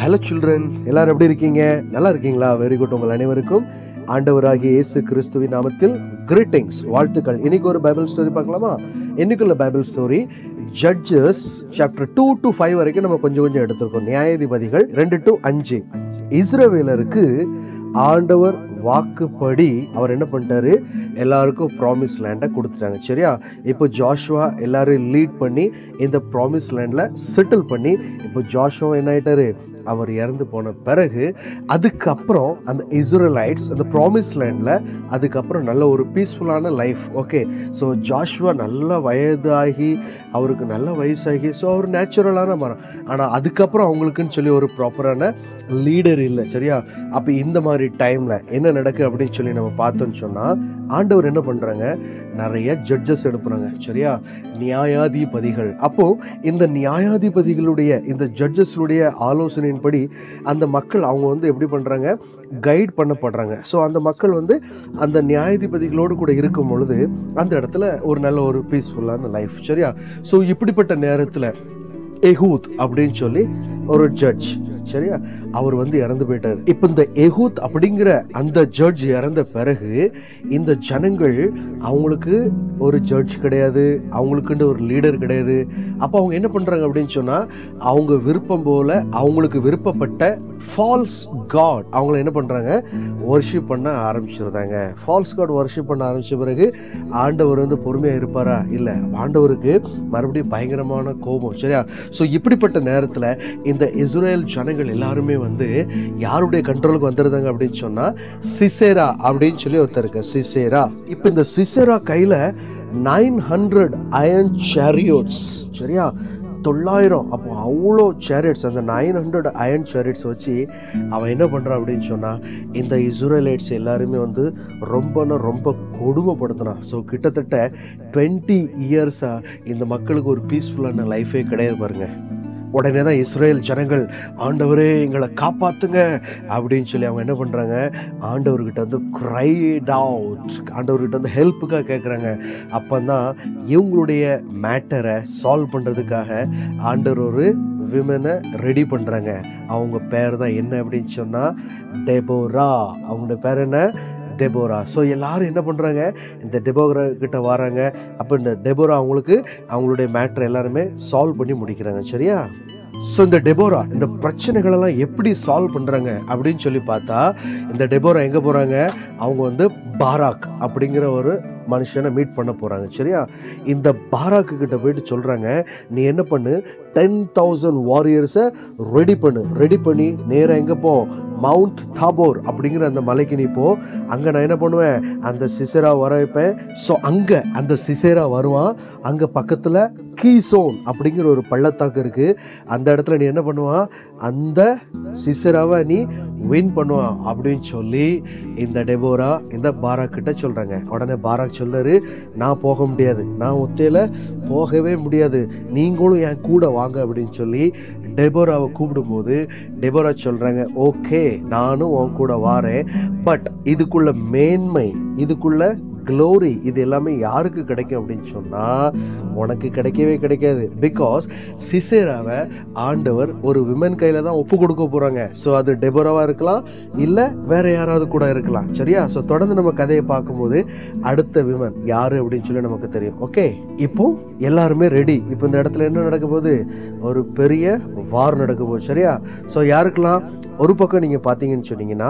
hello children எல்லாரும் எப்படி இருக்கீங்க நல்லா இருக்கீங்களா வெரி குட் உங்கள் அனைவருக்கும் ஆண்டவராகிய இயேசு கிறிஸ்துவின் நாமத்தில் கிரீட்டிங்ஸ் வாழ்த்துக்கள் இன்னைக்கு ஒரு பைபிள் ஸ்டோரி பார்க்கலாமா இன்னைக்குள்ள Bible story Judges chapter two to five வரைக்கும் நம்ம கொஞ்சம் கொஞ்சம் எடுத்திருக்கோம் நியாயாதிபதிகள் ரெண்டு டு அஞ்சு இஸ்ரவேலருக்கு ஆண்டவர் வாக்குப்படி அவர் என்ன பண்ணிட்டாரு எல்லாருக்கும் ப்ராமிஸ் லேண்டை கொடுத்துட்டாங்க சரியா இப்போ ஜாஷுவா எல்லாரும் லீட் பண்ணி இந்த ப்ராமிஸ் லேண்டில் செட்டில் பண்ணி இப்போ ஜாஷுவா என்ன ஆயிட்டாரு அவர் இறந்து போன பிறகு அதுக்கப்புறம் அந்த இஸ்ரேலைட்ஸ் அந்த ப்ராமிஸ் லேண்டில் அதுக்கப்புறம் நல்ல ஒரு பீஸ்ஃபுல்லான லைஃப் ஓகே ஸோ ஜாஷுவா நல்ல வயதாகி அவருக்கு நல்ல வயசாகி ஸோ அவர் நேச்சுரலான மரம் ஆனால் அதுக்கப்புறம் அவங்களுக்குன்னு சொல்லி ஒரு ப்ராப்பரான லீடர் இல்லை சரியா அப்போ இந்த மாதிரி டைமில் என்ன நடக்கு அப்படின்னு சொல்லி நம்ம பார்த்தோம்னு சொன்னால் ஆண்டவர் என்ன பண்ணுறாங்க நிறைய ஜட்ஜஸ் எடுப்புறாங்க சரியா நியாயாதிபதிகள் அப்போது இந்த நியாயாதிபதிகளுடைய இந்த ஜட்ஜஸ்னுடைய ஆலோசனையின்படி அந்த மக்கள் அவங்க வந்து எப்படி பண்ணுறாங்க கைட் பண்ணப்படுறாங்க ஸோ அந்த மக்கள் வந்து அந்த நியாயாதிபதிகளோடு கூட இருக்கும் பொழுது அந்த இடத்துல ஒரு நல்ல ஒரு பீஸ்ஃபுல்லான லைஃப் சரியா ஸோ இப்படிப்பட்ட நேரத்தில் எஹூத் அப்படின்னு சொல்லி ஒரு ஜட்ஜ் சரியா அவர் வந்து இறந்து போயிட்டார் இப்போ இந்த எஹூத் அப்படிங்கிற அந்த ஜட்ஜ் இறந்த பிறகு இந்த ஜனங்கள் அவங்களுக்கு ஒரு ஜட்ஜ் கிடையாது அவங்களுக்குன்னு ஒரு லீடர் கிடையாது அப்போ அவங்க என்ன பண்ணுறாங்க அப்படின்னு சொன்னால் அவங்க விருப்பம் போல அவங்களுக்கு விருப்பப்பட்ட ஃபால்ஸ் காட் அவங்கள என்ன பண்ணுறாங்க ஒர்ஷிப் பண்ண ஆரம்பிச்சிருந்தாங்க ஃபால்ஸ் காட் ஒர்ஷிப் பண்ண ஆரம்பிச்ச பிறகு ஆண்டவர் வந்து பொறுமையாக இருப்பாரா இல்லை ஆண்டவருக்கு மறுபடியும் பயங்கரமான கோபம் சரியா ஸோ இப்படிப்பட்ட நேரத்தில் இந்த இஸ்ரேல் ஜனங்கள் எல்லாருமே வந்து யாருடைய கண்ட்ரோலுக்கு வந்துருந்தாங்க அப்படின்னு சொன்னால் சிசேரா அப்படின்னு சொல்லி ஒருத்தர் இருக்கு சிசேரா இப்போ இந்த சிசேரா கையில் நைன் ஹண்ட்ரட் அயன் சேரியோட்ஸ் சரியா தொள்ளாயிரம் அப்போ அவ்வளோ சேரியட்ஸ் அந்த நைன் ஹண்ட்ரட் அயன் சேரியட்ஸ் வச்சு அவன் என்ன பண்ணுறான் அப்படின்னு சொன்னால் இந்த இஸ்ரேலைட்ஸ் எல்லாருமே வந்து ரொம்பனா ரொம்ப கொடுமைப்படுத்தினான் ஸோ கிட்டத்தட்ட டுவெண்ட்டி இயர்ஸாக இந்த மக்களுக்கு ஒரு பீஸ்ஃபுல்லான லைஃபே கிடையாது பாருங்க உடனே தான் இஸ்ரேல் ஜனங்கள் ஆண்டவரே எங்களை காப்பாத்துங்க அப்படின்னு சொல்லி அவங்க என்ன பண்ணுறாங்க ஆண்டவர்கிட்ட வந்து க்ரைட் அவுட் ஆண்டவர்கிட்ட வந்து ஹெல்ப்புக்காக கேட்குறாங்க அப்போ தான் இவங்களுடைய மேட்டரை சால்வ் பண்ணுறதுக்காக ஆண்டவர் ஒரு விமனை ரெடி பண்ணுறாங்க அவங்க பேர் தான் என்ன அப்படின்னு சொன்னால் டெபோரா அவங்களோட பேர் என்ன டெபோரா ஸோ எல்லாரும் என்ன பண்ணுறாங்க இந்த டெபோரா கிட்ட வராங்க அப்போ இந்த டெபோரா அவங்களுக்கு அவங்களுடைய மேட்ரை எல்லாருமே சால்வ் பண்ணி முடிக்கிறாங்க சரியா ஸோ இந்த டெபோரா இந்த பிரச்சனைகளெல்லாம் எப்படி சால்வ் பண்ணுறாங்க அப்படின்னு சொல்லி பார்த்தா இந்த டெபோரா எங்கே போகிறாங்க அவங்க வந்து பாராக் அப்படிங்கிற ஒரு மனுஷனை மீட் பண்ண போகிறாங்க சரியா இந்த பாராக்கு கிட்ட போயிட்டு சொல்கிறாங்க நீ என்ன பண்ணு டென் தௌசண்ட் வாரியர்ஸை ரெடி பண்ணு ரெடி பண்ணி நேராக எங்கே போ மவுண்ட் தாபோர் அப்படிங்கிற அந்த மலைக்கு நீ போ அங்கே நான் என்ன பண்ணுவேன் அந்த சிசேரா வர வைப்பேன் ஸோ அங்கே அந்த சிசேரா வருவான் அங்கே பக்கத்தில் கீசோன் அப்படிங்கிற ஒரு பள்ளத்தாக்கு இருக்குது அந்த இடத்துல நீ என்ன பண்ணுவான் அந்த சிசேராவை நீ வின் பண்ணுவான் அப்படின்னு சொல்லி இந்த டெபோரா இந்த பாராக் கிட்ட சொல்கிறாங்க உடனே பாராக் சொல்றாரு நான் போக முடியாது நான் ஒத்தையில் போகவே முடியாது நீங்களும் என் கூட வாங்க அப்படின்னு சொல்லி டெபோராவை கூப்பிடும்போது டெபோரா சொல்கிறாங்க ஓகே நானும் உன் கூட வாரேன் பட் இதுக்குள்ள மேன்மை இதுக்குள்ள க்ளோரி இது எல்லாமே யாருக்கு கிடைக்கும் அப்படின்னு சொன்னால் உனக்கு கிடைக்கவே கிடைக்காது பிகாஸ் சிசேராவை ஆண்டவர் ஒரு விமன் கையில் தான் ஒப்பு கொடுக்க போகிறாங்க ஸோ அது டெபோராவாக இருக்கலாம் இல்லை வேற யாராவது கூட இருக்கலாம் சரியா ஸோ தொடர்ந்து நம்ம கதையை பார்க்கும்போது அடுத்த விமன் யார் அப்படின்னு சொல்லி நமக்கு தெரியும் ஓகே இப்போ எல்லாருமே ரெடி இப்போ இந்த இடத்துல என்ன நடக்க போகுது ஒரு பெரிய வார் நடக்க போகுது சரியா ஸோ யாருக்கெல்லாம் ஒரு பக்கம் நீங்கள் பார்த்தீங்கன்னு சொன்னீங்கன்னா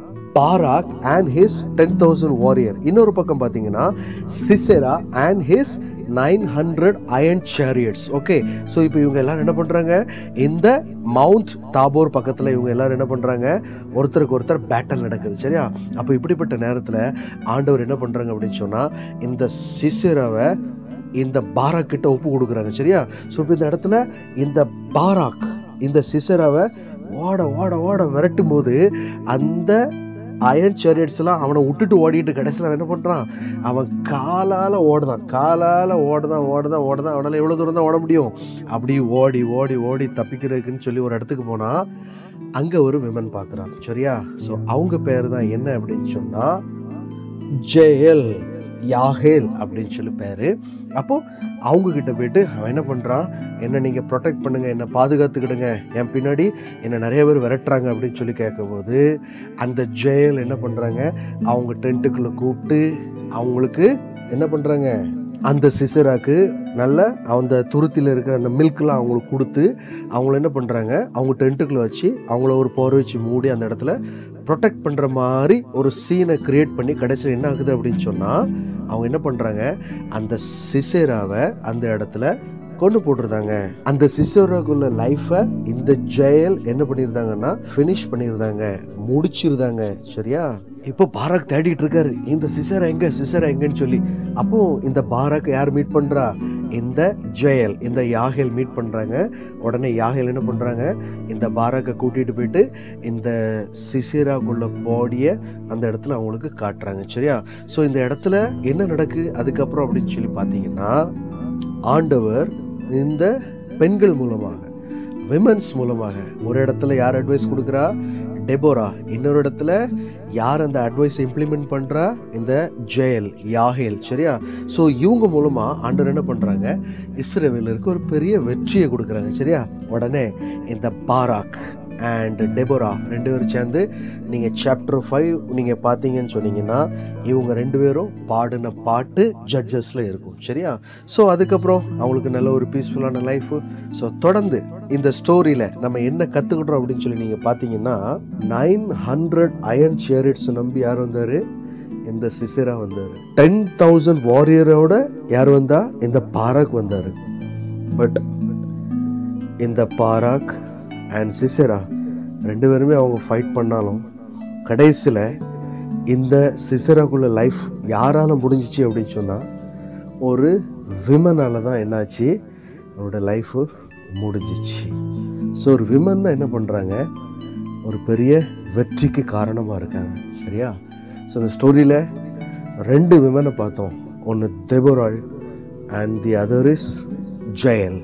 Barak and his ten thousand warrior இன்னொரு பக்கம் பார்த்தீங்கன்னா Sisera and his nine hundred iron chariots okay so இப்போ இவங்க எல்லாரும் என்ன பண்ணுறாங்க இந்த மவுண்ட் தாபோர் பக்கத்தில் இவங்க எல்லாரும் என்ன பண்ணுறாங்க ஒருத்தருக்கு ஒருத்தர் பேட்டல் நடக்குது சரியா அப்போ இப்படிப்பட்ட நேரத்தில் ஆண்டவர் என்ன பண்ணுறாங்க அப்படின்னு சொன்னால் இந்த சிசெராவை இந்த பாராக் கிட்ட ஒப்பு கொடுக்குறாங்க சரியா ஸோ இப்போ இந்த இடத்துல இந்த பாராக் இந்த சிசராவை ஓட ஓட ஓட விரட்டும் போது அந்த அயன் சேரியட்ஸ்லாம் அவனை விட்டுட்டு ஓடிட்டு கடைசியில் அவன் என்ன பண்ணுறான் அவன் காலால் ஓடுதான் காலால் ஓடுதான் ஓடுதான் ஓடுதான் அவனால் எவ்வளோ தூரம் தான் ஓட முடியும் அப்படி ஓடி ஓடி ஓடி தப்பிக்கிறதுக்குன்னு சொல்லி ஒரு இடத்துக்கு போனால் அங்கே ஒரு விமன் பார்க்குறான் சரியா ஸோ அவங்க பேர் தான் என்ன அப்படின்னு சொன்னால் ஜெயல் யாஹேல் அப்படின்னு சொல்லி பேர் அப்போ அவங்க கிட்ட போயிட்டு அவன் என்ன பண்ணுறான் என்னை நீங்கள் ப்ரொடெக்ட் பண்ணுங்க என்னை பாதுகாத்துக்கிடுங்க என் பின்னாடி என்னை நிறைய பேர் விரட்டுறாங்க அப்படின்னு சொல்லி கேட்கும்போது அந்த ஜெயல் என்ன பண்ணுறாங்க அவங்க டென்ட்டுக்குள்ளே கூப்பிட்டு அவங்களுக்கு என்ன பண்ணுறாங்க அந்த சிசராக்கு நல்ல அந்த துருத்தியில் இருக்கிற அந்த மில்க்லாம் அவங்களுக்கு கொடுத்து அவங்கள என்ன பண்ணுறாங்க அவங்க டென்ட்டுக்குள்ளே வச்சு அவங்கள ஒரு போர் வச்சு மூடி அந்த இடத்துல ப்ரொடெக்ட் பண்ணுற மாதிரி ஒரு சீனை கிரியேட் பண்ணி கடைசியில் என்ன ஆகுது அப்படின்னு சொன்னால் அவங்க என்ன பண்ணுறாங்க அந்த சிசேராவை அந்த இடத்துல கொண்டு போட்டிருந்தாங்க அந்த சிசோராக்குள்ள லைஃபை இந்த ஜெயல் என்ன பண்ணியிருந்தாங்கன்னா ஃபினிஷ் பண்ணியிருந்தாங்க முடிச்சிருந்தாங்க சரியா இப்போ பாராக் தேடிட்டு இருக்காரு இந்த சிசரா எங்க சிசரா எங்கன்னு சொல்லி அப்போ இந்த பாராக் யார் மீட் பண்றா இந்த ஜெயல் இந்த யாகேல் மீட் பண்றாங்க உடனே யாகேல் என்ன பண்றாங்க இந்த பாராக்கை கூட்டிட்டு போயிட்டு இந்த சிசிராக்குள்ள பாடியை அந்த இடத்துல அவங்களுக்கு காட்டுறாங்க சரியா ஸோ இந்த இடத்துல என்ன நடக்கு அதுக்கப்புறம் அப்படின்னு சொல்லி பார்த்தீங்கன்னா ஆண்டவர் இந்த பெண்கள் மூலமாக விமன்ஸ் மூலமாக ஒரு இடத்துல யார் அட்வைஸ் கொடுக்குறா டெபோரா இன்னொரு இடத்துல யார் அந்த அட்வைஸ் இம்ப்ளிமெண்ட் பண்ணுறா இந்த ஜெயல் யாஹேல் சரியா ஸோ இவங்க மூலமாக ஆண்டவர் என்ன பண்ணுறாங்க இஸ்ரேவேலருக்கு ஒரு பெரிய வெற்றியை கொடுக்குறாங்க சரியா உடனே இந்த பாராக் அண்ட் டெபோரா ரெண்டு பேரும் சேர்ந்து நீங்கள் சாப்டர் ஃபைவ் நீங்கள் பார்த்தீங்கன்னு சொன்னீங்கன்னா இவங்க ரெண்டு பேரும் பாடின பாட்டு ஜட்ஜஸில் இருக்கும் சரியா ஸோ அதுக்கப்புறம் அவங்களுக்கு நல்ல ஒரு பீஸ்ஃபுல்லான லைஃப் ஸோ தொடர்ந்து இந்த ஸ்டோரியில் நம்ம என்ன கற்றுக்கிட்டோம் அப்படின்னு சொல்லி நீங்கள் பார்த்தீங்கன்னா நைன் ஹண்ட்ரட் அயன் சேரிட்ஸ் நம்பி யார் வந்தார் இந்த சிசிரா வந்தார் டென் தௌசண்ட் வாரியரோட யார் வந்தா இந்த பாராக் வந்தார் பட் இந்த பாராக் அண்ட் சிசிரா ரெண்டு பேருமே அவங்க ஃபைட் பண்ணாலும் கடைசியில் இந்த சிசிராக்குள்ள லைஃப் யாரால முடிஞ்சிச்சு அப்படின்னு சொன்னால் ஒரு விமனால தான் என்னாச்சு அவரோட லைஃபு முடிஞ்சிச்சு ஸோ ஒரு விமன் தான் என்ன பண்ணுறாங்க ஒரு பெரிய வெற்றிக்கு காரணமாக இருக்காங்க சரியா ஸோ இந்த ஸ்டோரியில் ரெண்டு விமனை பார்த்தோம் ஒன்று தெபோராள் and the other is Jael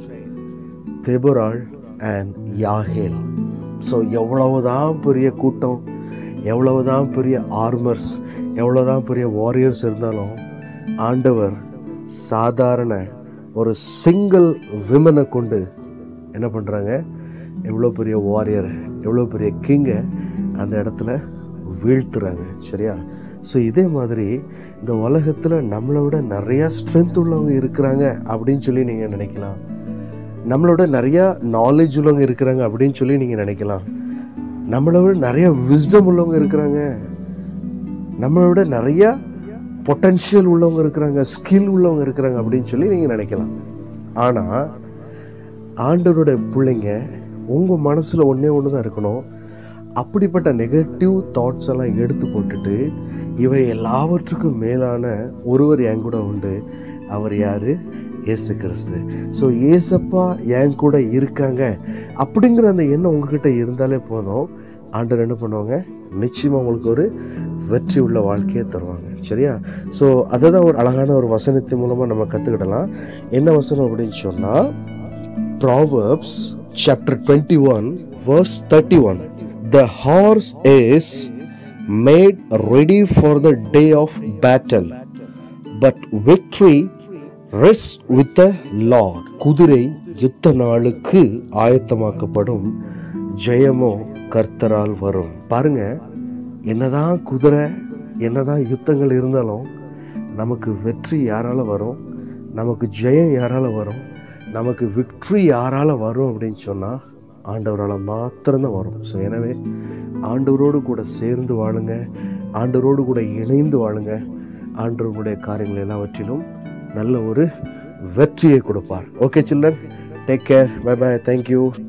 தெபோராள் அண்ட் யாஹேல் ஸோ எவ்வளவுதான் பெரிய கூட்டம் எவ்வளவுதான் பெரிய ஆர்மர்ஸ் எவ்வளோதான் பெரிய வாரியர்ஸ் இருந்தாலும் ஆண்டவர் சாதாரண ஒரு சிங்கிள் விமனை கொண்டு என்ன பண்ணுறாங்க எவ்வளோ பெரிய வாரியர் எவ்வளோ பெரிய கிங்கை அந்த இடத்துல வீழ்த்துறாங்க சரியா ஸோ இதே மாதிரி இந்த உலகத்தில் நம்மளை விட நிறையா ஸ்ட்ரென்த் உள்ளவங்க இருக்கிறாங்க அப்படின்னு சொல்லி நீங்கள் நினைக்கலாம் நம்மளோட நிறையா நாலேஜ் உள்ளவங்க இருக்கிறாங்க அப்படின்னு சொல்லி நீங்கள் நினைக்கலாம் நம்மளை விட நிறைய விஸ்டம் உள்ளவங்க இருக்கிறாங்க நம்மளை விட நிறையா பொட்டன்ஷியல் உள்ளவங்க இருக்கிறாங்க ஸ்கில் உள்ளவங்க இருக்கிறாங்க அப்படின்னு சொல்லி நீங்கள் நினைக்கலாம் ஆனால் ஆண்டவரோட பிள்ளைங்க உங்கள் மனசில் ஒன்றே ஒன்று தான் இருக்கணும் அப்படிப்பட்ட நெகட்டிவ் தாட்ஸ் எல்லாம் எடுத்து போட்டுட்டு இவை எல்லாவற்றுக்கும் மேலான ஒருவர் என் கூட உண்டு அவர் யார் இயேசு கிறிஸ்து ஸோ ஏசப்பா என் கூட இருக்காங்க அப்படிங்கிற அந்த எண்ணம் உங்ககிட்ட இருந்தாலே போதும் ஆண்டவர் என்ன பண்ணுவாங்க நிச்சயமாக உங்களுக்கு ஒரு வெற்றி உள்ள வாழ்க்கையை தருவாங்க சரியா ஸோ அதை தான் ஒரு அழகான ஒரு வசனத்தின் மூலமாக நம்ம கற்றுக்கிடலாம் என்ன வசனம் அப்படின்னு சொன்னால் Proverbs chapter twenty one verse thirty one the horse is made ready for the day of battle but victory rests with the Lord குதிரை யுத்த நாளுக்கு ஆயத்தமாக்கப்படும் ஜெயமோ கர்த்தரால் வரும் பாருங்க என்னதான் குதிரை என்னதான் யுத்தங்கள் இருந்தாலும் நமக்கு வெற்றி யாரால வரும் நமக்கு ஜெயம் யாரால வரும் நமக்கு விக்ட்ரி யாரால வரும் அப்படின்னு சொன்னால் ஆண்டவரால் மாத்திரம்தான் வரும் ஸோ எனவே ஆண்டவரோடு கூட சேர்ந்து வாழுங்க ஆண்டவரோடு கூட இணைந்து வாழுங்க ஆண்டவருடைய காரியங்கள் எல்லாவற்றிலும் நல்ல ஒரு வெற்றியை கொடுப்பார் okay children take care bye bye thank you